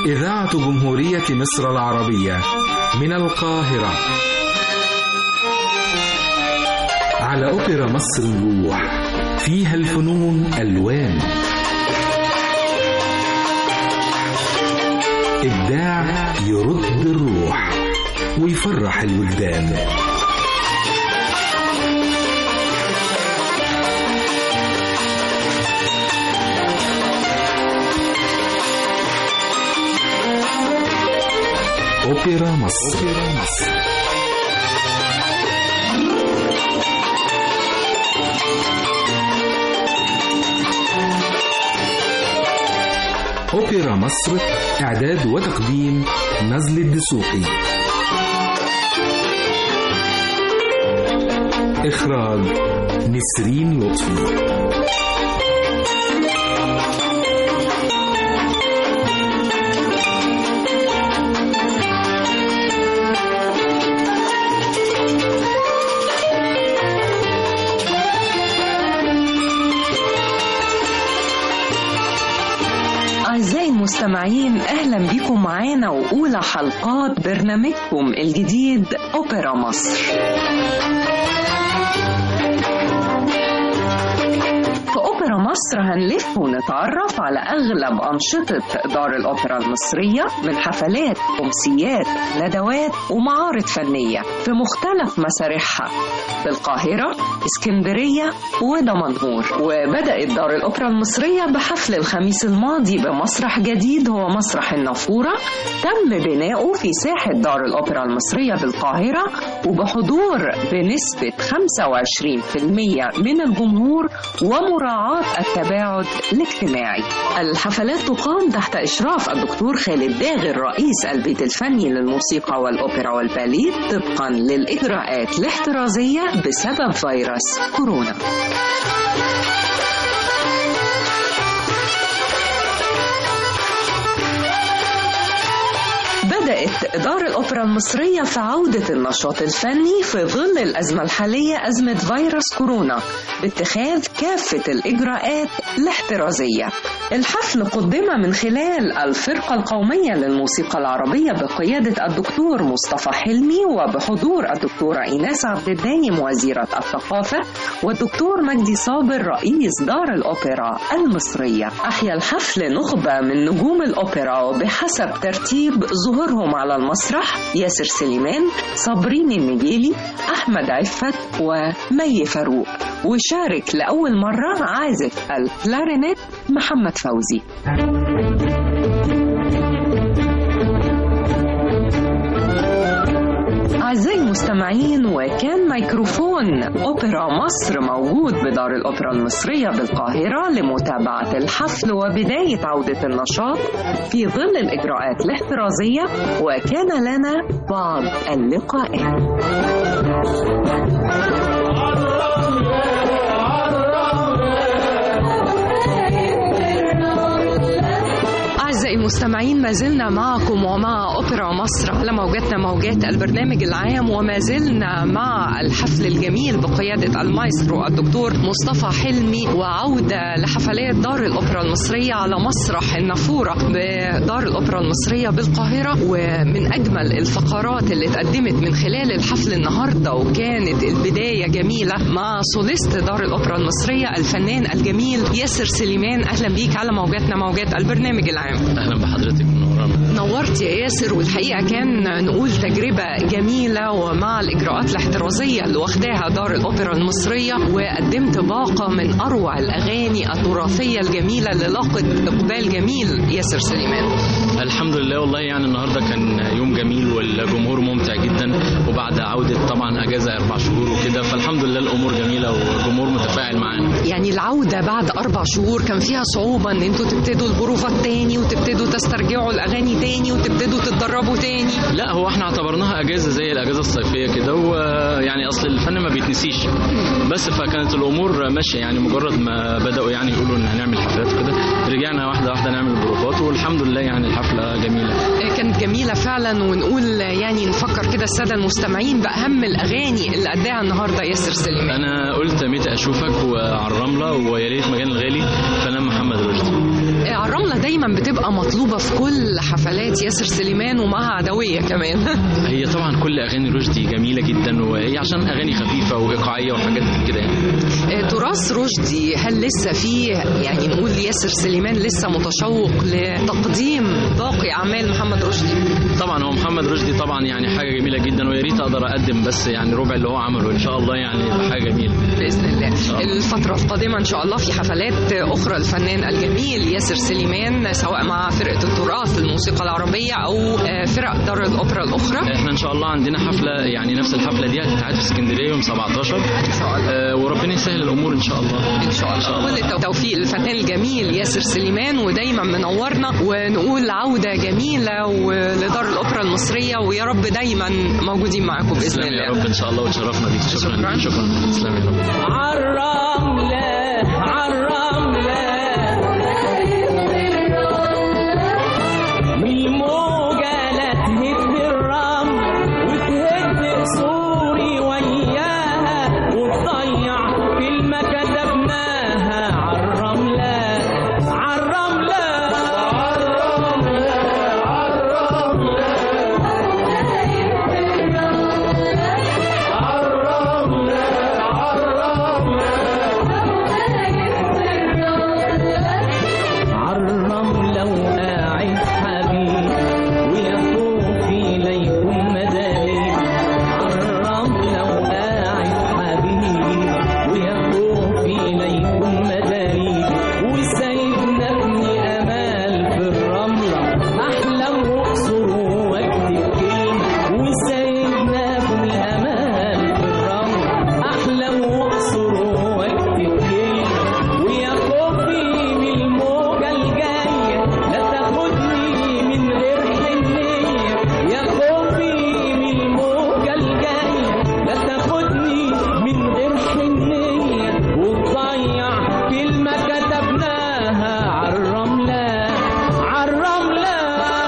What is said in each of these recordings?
إذاعة جمهورية مصر العربية من القاهرة على أوبرا مصر الروح فيها الفنون ألوان إبداع يرد الروح ويفرح الوجدان أوبرا مصر, أوبرا مصر. أوبرا مصر إعداد وتقديم نزل الدسوقي إخراج نسرين لطفي أعزائي المستمعين أهلا بكم معانا وأولى حلقات برنامجكم الجديد أوبرا مصر في أوبرا مصر هنلف ونتعرف على أغلب أنشطة دار الأوبرا المصرية من حفلات أمسيات ندوات ومعارض فنية في مختلف مسارحها في القاهرة اسكندرية ودمنهور وبدأت دار الأوبرا المصرية بحفل الخميس الماضي بمسرح جديد هو مسرح النافورة تم بناؤه في ساحة دار الأوبرا المصرية بالقاهرة وبحضور بنسبة 25% من الجمهور ومراعاة التباعد الاجتماعي الحفلات تقام تحت إشراف الدكتور خالد داغر رئيس البيت الفني للموسيقى والأوبرا والباليت طبقا للإجراءات الاحترازية بسبب فيروس كورونا بدأت دار الأوبرا المصرية في عودة النشاط الفني في ظل الأزمة الحالية أزمة فيروس كورونا باتخاذ كافة الإجراءات الاحترازية الحفل قدم من خلال الفرقة القومية للموسيقى العربية بقيادة الدكتور مصطفى حلمي وبحضور الدكتورة إيناس عبد الدايم وزيرة الثقافة والدكتور مجدي صابر رئيس دار الأوبرا المصرية أحيا الحفل نخبة من نجوم الأوبرا وبحسب ترتيب ظهورهم على المسرح ياسر سليمان صابرين النجيلي أحمد عفت ومي فاروق وشارك لأول مرة عازف الكلارينيت محمد فوزي أعزائي المستمعين وكان ميكروفون أوبرا مصر موجود بدار الأوبرا المصرية بالقاهرة لمتابعة الحفل وبداية عودة النشاط في ظل الإجراءات الاحترازية وكان لنا بعض اللقاءات أعزائي المستمعين ما زلنا معكم ومع أوبرا مصر على موجاتنا موجات البرنامج العام وما زلنا مع الحفل الجميل بقيادة المايسترو الدكتور مصطفى حلمي وعودة لحفلات دار الأوبرا المصرية على مسرح النافورة بدار الأوبرا المصرية بالقاهرة ومن أجمل الفقرات اللي اتقدمت من خلال الحفل النهاردة وكانت البداية جميلة مع سوليست دار الأوبرا المصرية الفنان الجميل ياسر سليمان أهلا بيك على موجاتنا موجات البرنامج العام اهلا بحضرتك منورانا نورت يا ياسر والحقيقه كان نقول تجربه جميله ومع الاجراءات الاحترازيه اللي واخداها دار الاوبرا المصريه وقدمت باقه من اروع الاغاني التراثيه الجميله اللي لاقت اقبال جميل ياسر سليمان الحمد لله والله يعني النهارده كان يوم جميل والجمهور ممتع جدا وبعد عوده طبعا اجازه اربع شهور وكده فالحمد لله الامور جميله والجمهور متفاعل معانا يعني العوده بعد اربع شهور كان فيها صعوبه ان انتوا تبتدوا البروفات تاني وتبتدوا تسترجعوا الاغاني تاني وتبتدوا تتدربوا تاني لا هو احنا اعتبرناها اجازه زي الاجازه الصيفيه كده ويعني اصل الفن ما بيتنسيش بس فكانت الامور ماشيه يعني مجرد ما بداوا يعني يقولوا ان هنعمل حفلات كده رجعنا واحده واحده نعمل بروفات والحمد لله يعني الحفله جميله كانت جميله فعلا ونقول يعني نفكر كده الساده المستمعين باهم الاغاني اللي اداها النهارده ياسر سليمان انا قلت متى اشوفك وعلى الرمله ويا ريت مجال الغالي فنان محمد رشدي على الرملة دايما بتبقى مطلوبة في كل حفلات ياسر سليمان ومعها عدوية كمان هي طبعا كل اغاني رشدي جميله جدا وهي عشان اغاني خفيفه وايقاعيه وحاجات كده يعني تراث رشدي هل لسه فيه يعني نقول ياسر سليمان لسه متشوق لتقديم باقي اعمال محمد رشدي طبعا هو محمد رشدي طبعا يعني حاجه جميله جدا ويا ريت اقدر اقدم بس يعني ربع اللي هو عمله ان شاء الله يعني يبقى حاجه جميله باذن الله الفتره القادمه ان شاء الله في حفلات اخرى الفنان الجميل ياسر سليمان سواء مع فرقه التراث الموسيقى العربيه او فرق دار الاوبرا الاخرى احنا ان شاء الله عندنا حفله يعني نفس الحفله دي هتتعاد في اسكندريه يوم 17 ان شاء الله آه وربنا يسهل الامور ان شاء الله ان شاء الله كل التوفيق للفنان الجميل ياسر سليمان ودايما منورنا ونقول عوده جميله ولدار الاوبرا المصريه ويا رب دايما موجودين معاكم باذن الله يا رب ان شاء الله وتشرفنا بيك شكرا شكرا, شكرا. تسلم يا رب عالرمله عالرمله والموجه لا تهد الرمل وتهد سوري وياها وتضيع كلمه كتبناها عالرمله عالرمله عالرملة وقاعد حبيب ويا خوفي ليكون مداري عالرملة وقاعد حبيب ويا خوفي ليكون مداري وسايبنا ابني امال في الرملة احلم واقصر واكتب كلمة وسايبنا ابني امال في الرملة احلم واقصر واكتب كلمة ويا خوفي من الموجة الجاية لا تاخدني من غير حنية يا خوفي من الموجة الجاية لا تاخدني من غير حنية وتضيع كلمة كتبناها عالرملة عالرملة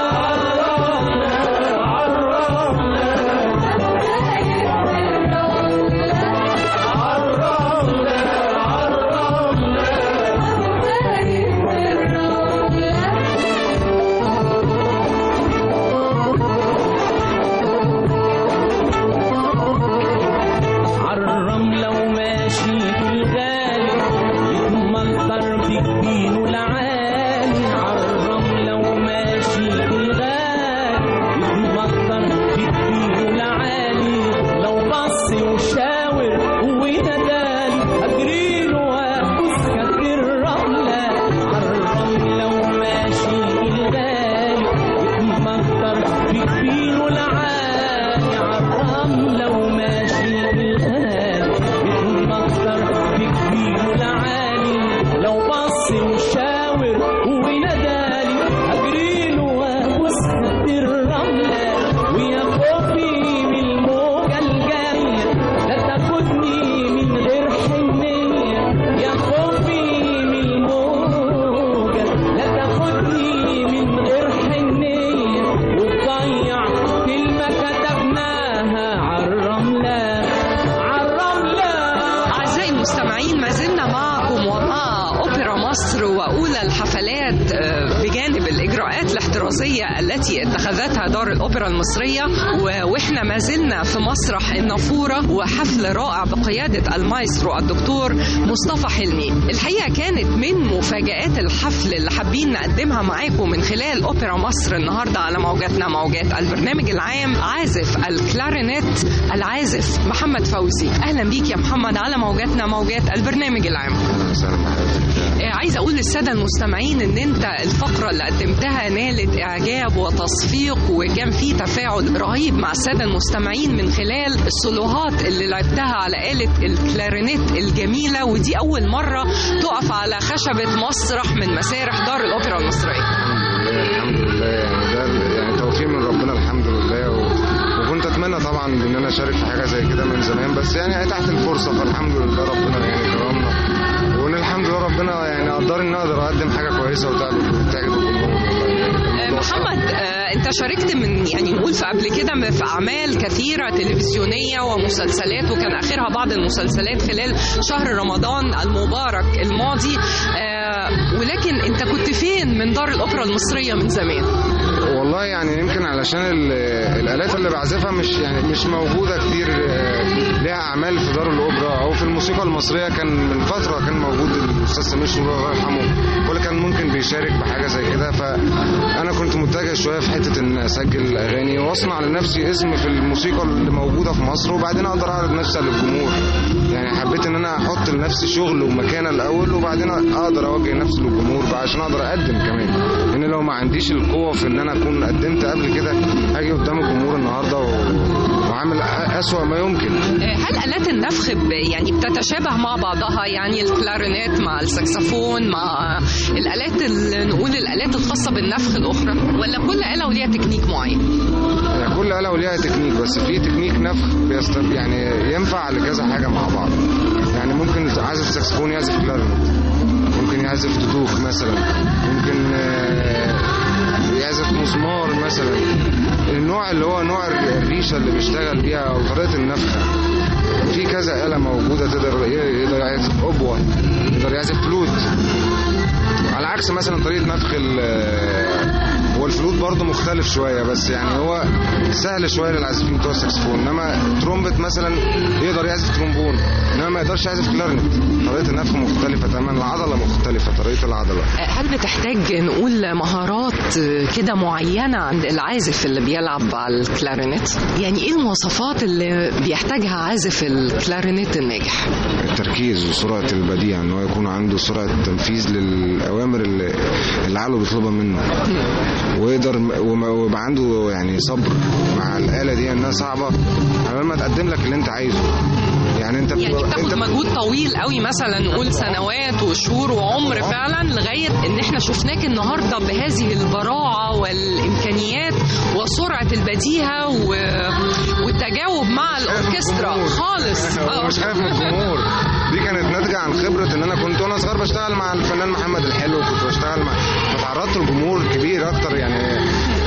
عالرملة وماشي في الغالي يتمنطر بجبين العالي عالرملة وماشي في الغالي يتمنطر بجبين العالي لو بص وشاور ونادالي اجريله وابوس كف الرملة عالرملة وماشي في الغالي يتمنطر بجبين العالي عالرملة وماشي في الغالي يتمطر بكبير العالي لو بص وشاور ونادالي اجريله وابوس خد الرمله ويا خوفي من الموجه الجايه لا تاخدني من غير حنيه يا خوفي من الموجه لا تاخدني من غير حنيه وتضيع كلمه كتبناها عالرمله عالرمله أعزائي المستمعين ما زلنا معكم ومع أوبرا مصر وأولى الحفلات آه، بجانب الإجراءات الاحترازية التي اتخذتها دار الأوبرا المصرية و- وإحنا ما زلنا في مسرح النافورة وحفل رائع بقيادة المايسترو الدكتور مصطفى حلمي الحقيقة كانت من مفاجآت الحفل اللي حابين نقدمها معاكم من خلال أوبرا مصر النهاردة على موجاتنا موجات البرنامج العام عازف الكلارينيت العازف محمد فوزي أهلا بيك يا محمد على موجاتنا موجات البرنامج العام آه، عايزه اقول للساده المستمعين ان انت الفقره اللي قدمتها نالت اعجاب وتصفيق وكان في تفاعل رهيب مع الساده المستمعين من خلال السولوهات اللي لعبتها على آلة الكلارينيت الجميله ودي اول مره تقف على خشبه مسرح من مسارح دار الاوبرا المصريه الحمد لله يعني ده يعني توفيق من ربنا الحمد لله و... وكنت اتمنى طبعا ان انا اشارك في حاجه زي كده من زمان بس يعني اتاحت الفرصه فالحمد لله ربنا يعني كرمنا وان الحمد لله ربنا يعني قدر ان اقدر اقدم حاجه كويسه وتعجب وتعجب الجمهور آه، محمد آه، انت انت شاركت من يعني نقول في قبل كده في اعمال كثيره تلفزيونيه ومسلسلات وكان اخرها بعض المسلسلات خلال شهر رمضان المبارك الماضي آه ولكن انت كنت فين من دار الاوبرا المصريه من زمان والله يعني يمكن علشان ال- الالات اللي بعزفها مش يعني مش موجوده كتير آه، ليها اعمال في دار الاوبرا او في الموسيقى المصريه كان من فتره كان موجود الاستاذ سمير شنور الله يرحمه هو اللي كان ممكن بيشارك بحاجه زي كده فانا كنت متجه شويه في حته ان اسجل اغاني واصنع لنفسي اسم في الموسيقى اللي موجوده في مصر وبعدين اقدر اعرض نفسي على الجمهور يعني حبيت ان انا احط لنفسي شغل ومكانه الاول وبعدين اقدر اوجه نفسي للجمهور بقى عشان اقدر اقدم كمان لان لو ما عنديش القوه في ان انا اكون قدمت قبل كده هاجي قدام الجمهور النهارده و... وعامل أ- اسوأ ما يمكن آه، هل آلات النفخ ب- يعني بتتشابه مع بعضها يعني الكلارينيت مع السكسفون مع الآلات ال- نقول الآلات الخاصة بالنفخ الأخرى ولا كل آلة وليها تكنيك معين؟ يعني كل آلة وليها تكنيك بس في تكنيك نفخ بيست... يعني ينفع لكذا حاجة مع بعض يعني ممكن عازف ساكسفون يعزف كلارينت ممكن يعزف دودوك مثلا ممكن آه، يعزف مسمار مثلا النوع اللي هو نوع الريشة اللي بيشتغل بيها أو طريقة النفخة في كذا آلة موجودة تقدر يقدر يعزف أبوة يقدر يعزف فلوت على عكس مثلا طريقه نفخ ال- هو الفلوت برضه مختلف شويه بس يعني هو سهل شويه للعازفين بتوع الساكسفون انما ترومبت مثلا يقدر يعزف ترومبون انما ما يقدرش يعزف كلارنت طريقه النفخ مختلفه تماما العضله مختلفه طريقه العضله آه، هل بتحتاج نقول مهارات آه، كده معينة عند العازف اللي بيلعب على الكلارينيت؟ يعني إيه المواصفات اللي بيحتاجها عازف الكلارينيت الناجح؟ التركيز وسرعه البديع ان هو يكون عنده سرعه تنفيذ للاوامر اللي اللي عقله بيطلبها منه ويقدر وما- ويبقى عنده يعني صبر مع الاله دي انها صعبه على ما تقدم لك اللي انت عايزه يعني انت يعني بتبقى- بتاخد انت مجهود طويل قوي مثلا نقول سنوات وشهور وعمر فعلا لغايه ان احنا شفناك النهارده بهذه البراعه والامكانيات وسرعه البديهه و... والتجاوب مع الاوركسترا خالص آه. مش خايف من الجمهور دي كانت ناتجه عن خبره ان انا كنت وانا صغير بشتغل مع الفنان محمد الحلو كنت بشتغل مع فتعرضت لجمهور كبير اكتر يعني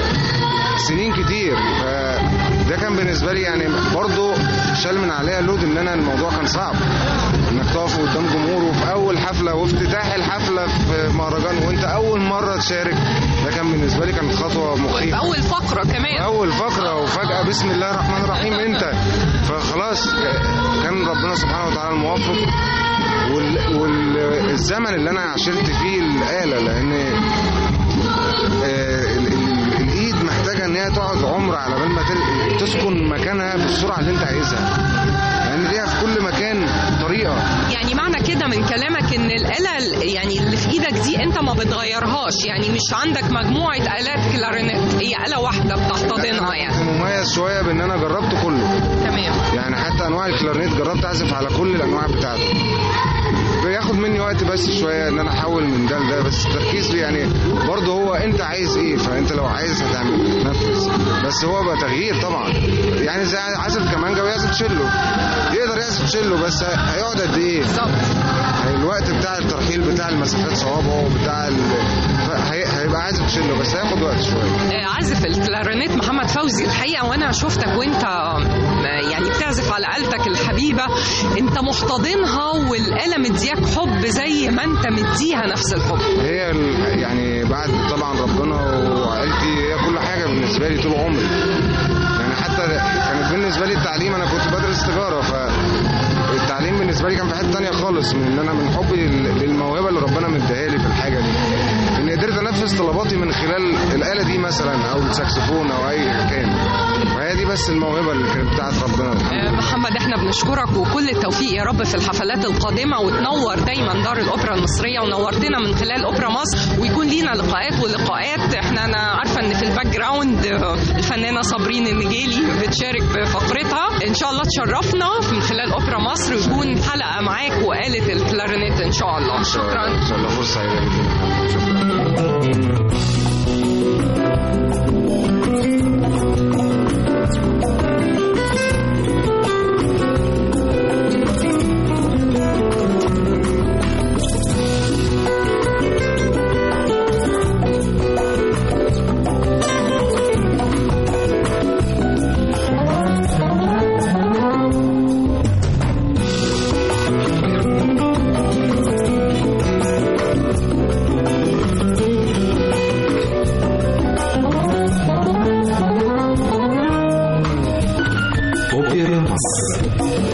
سنين كتير فده كان بالنسبه لي يعني برضه شال من عليا لود ان انا الموضوع كان صعب انك تقف قدام جمهور وفي اول حفله وافتتاح الحفله في مهرجان وانت اول مره تشارك ده كان بالنسبه لي كانت خطوه مخيفه اول فقره كمان اول فقره وفجاه بسم الله الرحمن الرحيم انت فخلاص كان ربنا سبحانه وتعالى الموفق وال- والزمن اللي انا عشرت فيه الاله لان آه، ال- ال- الايد محتاجه ان هي تقعد عمر على بال ما تل- تسكن مكانها بالسرعه اللي انت عايزها لان ليها في كل مكان طريقه يعني معنى كده من كلامك ان الاله ال- يعني اللي في ايدك دي انت ما بتغيرهاش يعني مش عندك مجموعه الات كلارينيت هي اله واحده بتحتضنها يعني مميز شويه بان انا جربت كله تمام يعني حتى انواع الكلارنيت جربت اعزف على كل الانواع بتاعته بياخد مني وقت بس شويه ان انا احول من ده لده بس التركيز يعني برضه هو انت عايز ايه فانت لو عايز هتعمل تنفذ بس هو بقى تغيير طبعا يعني زي عازف كمانجا ويعزف تشيلو يقدر يعزف تشيلو بس هيقعد قد ايه بالظبط الوقت بتاع الترحيل بتاع المسافات صوابعه بتاع ال... هي- هيبقى عازف تشيلو بس هياخد وقت شويه آه، عازف الكلارينيت محمد فوزي الحقيقه وانا شفتك وانت آه، يعني بتعزف على آلتك الحبيبه انت محتضنها والاله مدياك حب زي ما انت مديها نفس الحب هي ال- يعني بعد طبعا ربنا وعائلتي هي كل حاجه بالنسبه لي طول عمري يعني حتى كانت بالنسبه لي التعليم انا كنت بدرس تجاره فالتعليم بالنسبه لي كان في حته تانية خالص من ان انا من حبي لل- للموهبه اللي ربنا مديها لي في الحاجه دي ان قدرت انفذ طلباتي من خلال الاله دي مثلا او الساكسفون او اي مكان فهي دي بس الموهبه اللي كانت بتاعت ربنا الحمد آه، محمد احنا بنشكرك وكل التوفيق يا رب في الحفلات القادمه وتنور دايما دار الاوبرا المصريه ونورتنا من خلال اوبرا مصر ويكون لينا لقاءات ولقاءات احنا انا عارفه ان في الباك جراوند آه، الفنانه صابرين النجيلي بتشارك بفقرتها ان شاء الله تشرفنا من خلال اوبرا مصر ويكون حلقه معاك وآلة الكلارينيت ان شاء الله شكرا ان شاء الله فرصه سعيده جدا شكرا مصر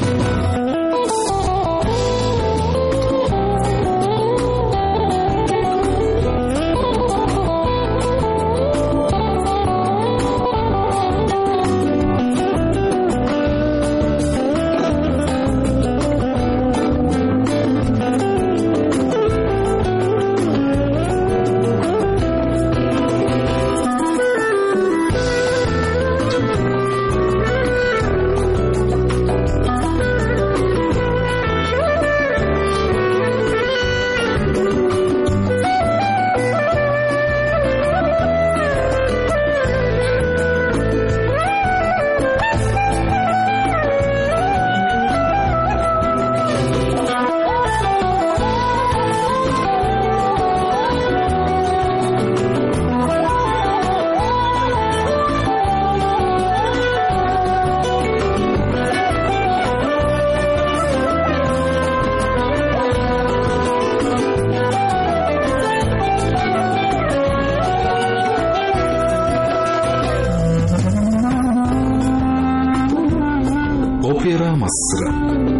أوبرا مصر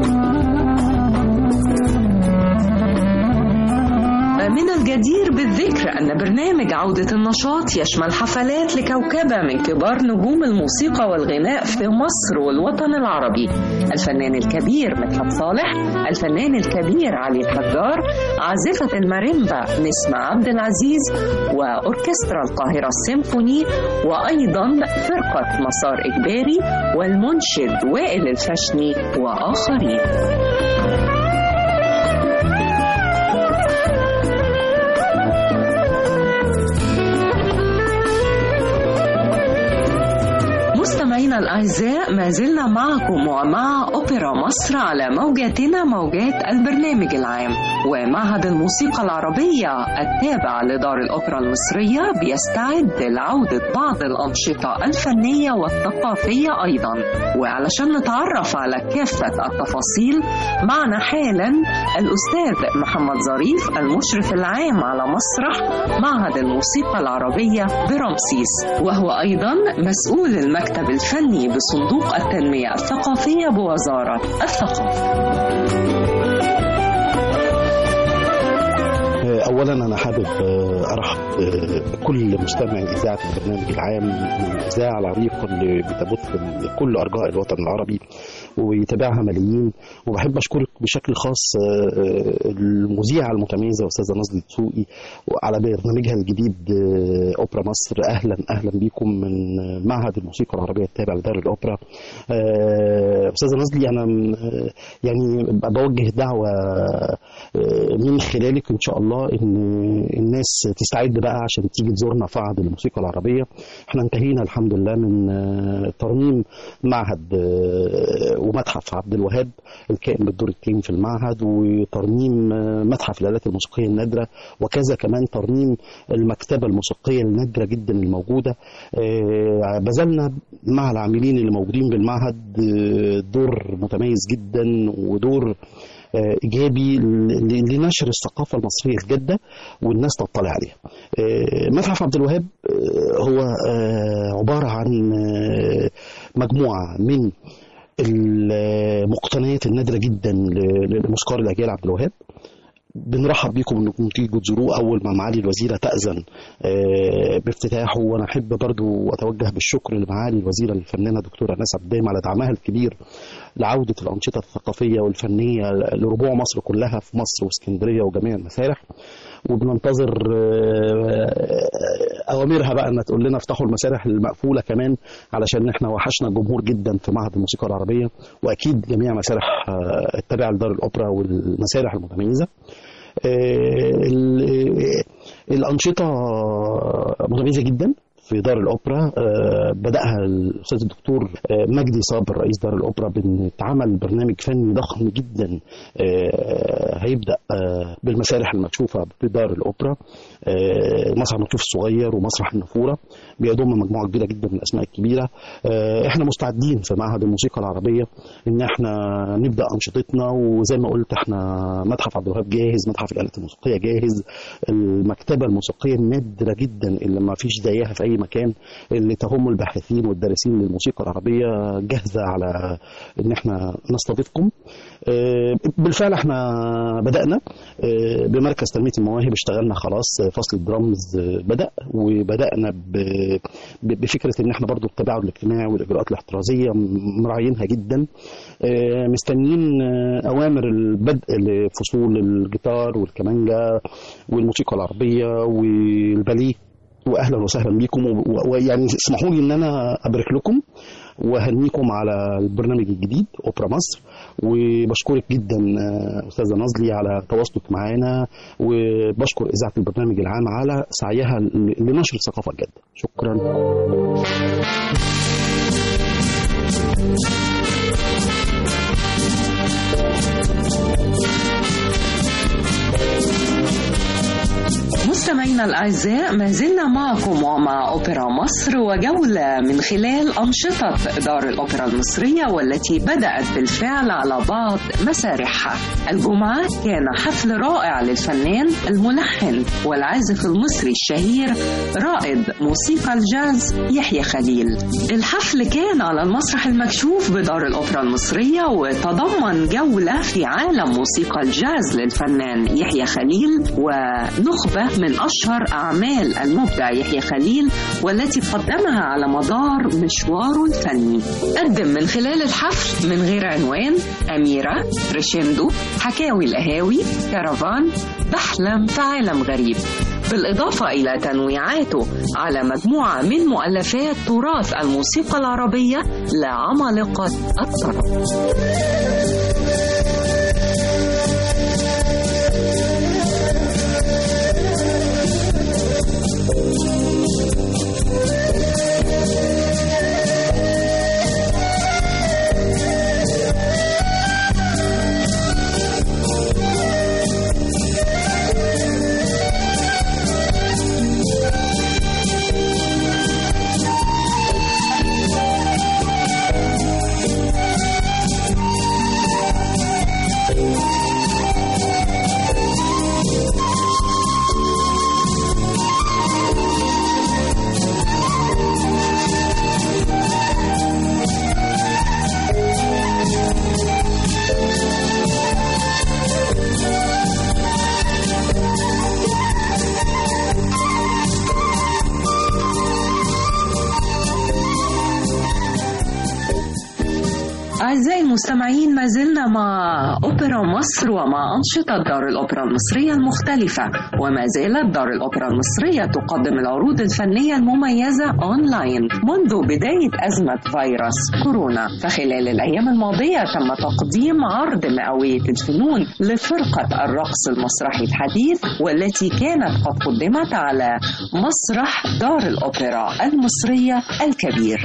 من الجدير بالذكر أن برنامج عودة النشاط يشمل حفلات لكوكبة من كبار نجوم الموسيقى والغناء في مصر والوطن العربي الفنان الكبير مدحت صالح الفنان الكبير علي الحجار عازفة الماريمبا نسمة عبد العزيز وأوركسترا القاهرة السيمفوني وأيضا فرقة مسار إجباري والمنشد وائل الفشني وآخرين مستمعينا الأعزاء ما زلنا معكم ومع أوبرا مصر على موجاتنا موجات البرنامج العام ومعهد الموسيقى العربية التابع لدار الأوبرا المصرية بيستعد لعودة بعض الأنشطة الفنية والثقافية أيضا وعلشان نتعرف على كافة التفاصيل معنا حالا الأستاذ محمد ظريف المشرف العام على مسرح معهد الموسيقى العربية برمسيس وهو أيضا مسؤول المكتب الفني بصندوق التنمية الثقافية بوزارة الثقافة اولا انا حابب ارحب بكل مستمع اذاعه البرنامج العام الاذاعه العريقه اللي بتبث في كل ارجاء الوطن العربي ويتابعها ملايين وبحب اشكرك بشكل خاص المذيعه المتميزه استاذه نصدي دسوقي على برنامجها الجديد اوبرا مصر اهلا اهلا بكم من معهد الموسيقى العربيه التابع لدار الاوبرا استاذه نصدي انا يعني بوجه دعوه من خلالك ان شاء الله ان الناس تستعد بقى عشان تيجي تزورنا في معهد الموسيقى العربيه احنا انتهينا الحمد لله من ترميم معهد ومتحف عبد الوهاب الكائن بالدور الثاني في المعهد وترميم متحف الالات الموسيقيه النادره وكذا كمان ترميم المكتبه الموسيقيه النادره جدا الموجوده بذلنا مع العاملين اللي موجودين بالمعهد دور متميز جدا ودور ايجابي لنشر الثقافه المصريه الجاده والناس تطلع عليها. متحف عبد الوهاب هو عباره عن مجموعه من المقتنيات النادره جدا لموسيقار الاجيال عبد الوهاب بنرحب بيكم انكم تيجوا تزوروه اول ما معالي الوزيره تاذن بافتتاحه وانا احب برضو اتوجه بالشكر لمعالي الوزيره الفنانه دكتوره ناس عبدام على دعمها الكبير لعوده الانشطه الثقافيه والفنيه لربوع مصر كلها في مصر واسكندريه وجميع المسارح وبننتظر اوامرها بقى انها تقول لنا افتحوا المسارح المقفوله كمان علشان احنا وحشنا الجمهور جدا في معهد الموسيقى العربيه واكيد جميع مسارح التابعه لدار الاوبرا والمسارح المتميزه الانشطه متميزه جدا في دار الاوبرا بداها الاستاذ الدكتور مجدي صابر رئيس دار الاوبرا بنتعمل برنامج فني ضخم جدا هيبدا بالمسارح المكشوفه في دار الاوبرا مسرح المكشوف الصغير ومسرح النافوره بيضم مجموعه كبيره جدا من الاسماء الكبيره احنا مستعدين في معهد الموسيقى العربيه ان احنا نبدا انشطتنا وزي ما قلت احنا متحف عبد الوهاب جاهز متحف الالات الموسيقيه جاهز المكتبه الموسيقيه النادره جدا اللي ما فيش زيها في اي اي مكان اللي تهم الباحثين والدارسين للموسيقى العربيه جاهزه على ان احنا نستضيفكم آه، بالفعل احنا بدانا آه، بمركز تنميه المواهب اشتغلنا خلاص آه، فصل الدرامز آه، بدا وبدانا ب- ب- بفكره ان احنا برضو التباعد الاجتماعي والاجراءات الاحترازيه م- مراعينها جدا آه، مستنيين آه، اوامر البدء لفصول الجيتار والكمانجا والموسيقى العربيه والباليه واهلا وسهلا بكم و- و- ويعني اسمحوا لي ان انا ابارك لكم وهنيكم على البرنامج الجديد اوبرا مصر وبشكرك جدا آه، استاذه نازلي على تواصلك معانا وبشكر اذاعه البرنامج العام على سعيها ل- لنشر الثقافه الجاده شكرا مستمعينا الأعزاء ما زلنا معكم ومع أوبرا مصر وجولة من خلال أنشطة دار الأوبرا المصرية والتي بدأت بالفعل على بعض مسارحها الجمعة كان حفل رائع للفنان الملحن والعازف المصري الشهير رائد موسيقى الجاز يحيى خليل الحفل كان على المسرح المكشوف بدار الأوبرا المصرية وتضمن جولة في عالم موسيقى الجاز للفنان يحيى خليل ونخبة من أشهر أعمال المبدع يحيى خليل والتي قدمها على مدار مشواره الفني قدم من خلال الحفل من غير عنوان أميرة ريشيندو حكاوي القهاوي كرفان بحلم في عالم غريب بالإضافة إلى تنويعاته على مجموعة من مؤلفات تراث الموسيقى العربية لعمالقة الطرب أعزائي المستمعين ما زلنا مع أوبرا مصر ومع أنشطة دار الأوبرا المصرية المختلفة وما زالت دار الأوبرا المصرية تقدم العروض الفنية المميزة أونلاين منذ بداية أزمة فيروس كورونا فخلال الأيام الماضية تم تقديم عرض مئوية الفنون لفرقة الرقص المسرحي الحديث والتي كانت قد قدمت على مسرح دار الأوبرا المصرية الكبير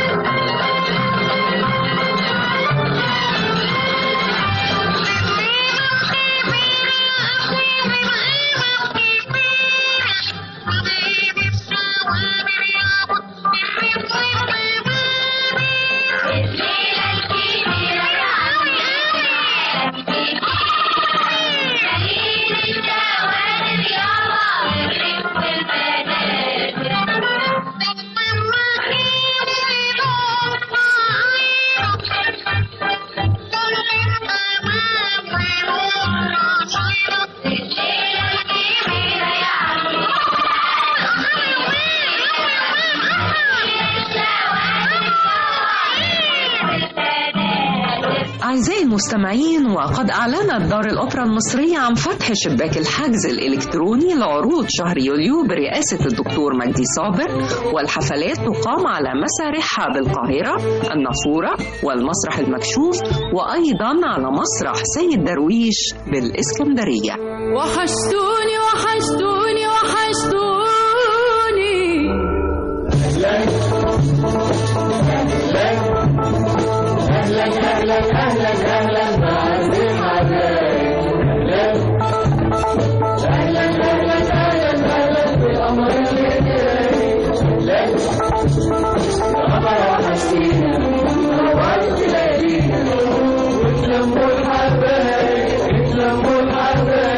أعزائي المستمعين وقد أعلنت دار الأوبرا المصرية عن فتح شباك الحجز الإلكتروني لعروض شهر يوليو برئاسة الدكتور مجدي صابر والحفلات تقام على مسارحها بالقاهرة النافورة والمسرح المكشوف وأيضا على مسرح سيد درويش بالإسكندرية وحشتوني وحشتوني وحشتوني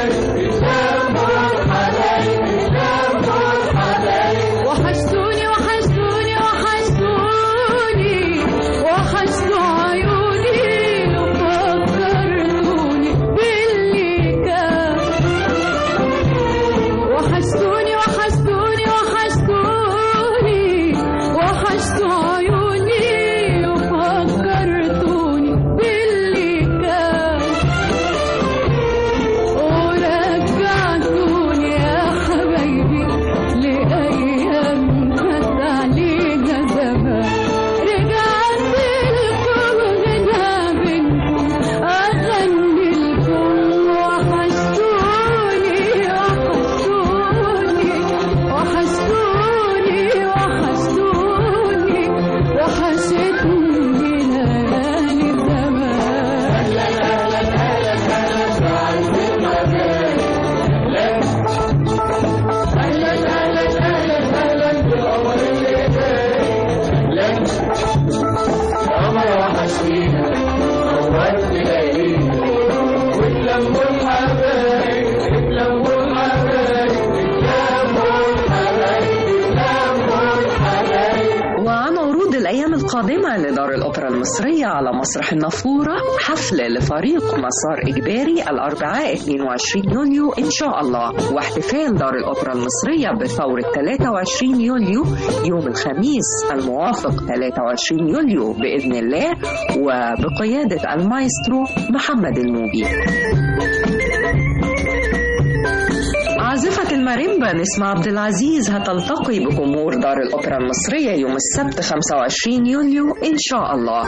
وحشتوني القادمة لدار الأوبرا المصرية على مسرح النافورة حفل لفريق مسار إجباري الأربعاء 22 يوليو إن شاء الله واحتفال دار الأوبرا المصرية بثورة 23 يوليو يوم الخميس الموافق 23 يوليو بإذن الله وبقيادة المايسترو محمد الموجي عازفة الماريمبا نسمة عبد العزيز هتلتقي بجمهور دار الأوبرا المصرية يوم السبت 25 يوليو إن شاء الله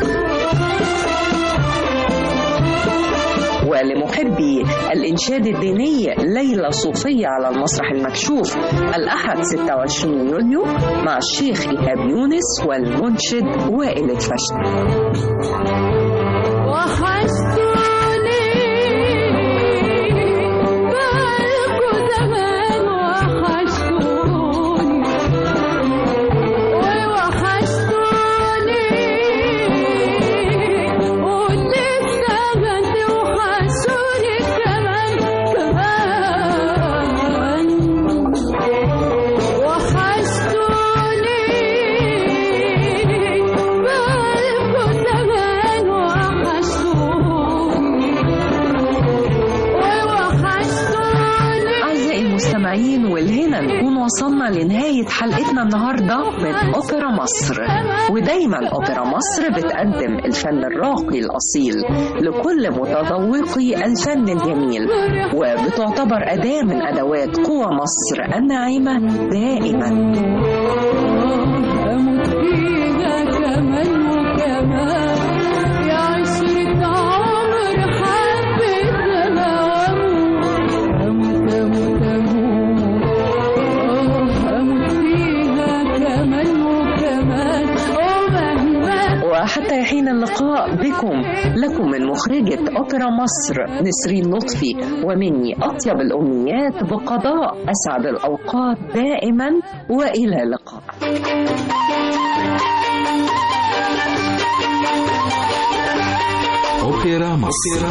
ولمحبي الإنشاد الديني ليلة صوفية على المسرح المكشوف الأحد 26 يوليو مع الشيخ إيهاب يونس والمنشد وائل الفشل وحشتوني بالكو زمان وحشتوني ووحشتوني ولسه بنتي وحشوني كمان كمان وحشتوني بالكو زمان وحشتوني ووحشتوني أعزائي المستمعين والهنا نكون وصلنا لنهاية حلقتنا النهاردة من أوبرا مصر ودايما أوبرا مصر بتقدم الفن الراقي الأصيل لكل متذوقي الفن الجميل وبتعتبر أداة من أدوات قوى مصر الناعمة دائما أموت فيها كمان وكمان يا عشرة عمر حبيتها أموت أموت أموت آه، أموت فيها كمان وكمان ومهما وحتى يحين اللقاء بكم لكم من مخرجة أوبرا مصر نسرين لطفي ومني أطيب الأمنيات بقضاء أسعد الأوقات دائما وإلى اللقاء أوبرا مصر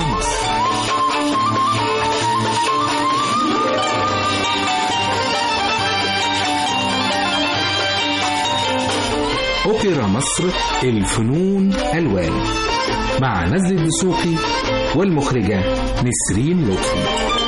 أوبرا مصر الفنون ألوان مع نزل الدسوقي والمخرجة نسرين لطفي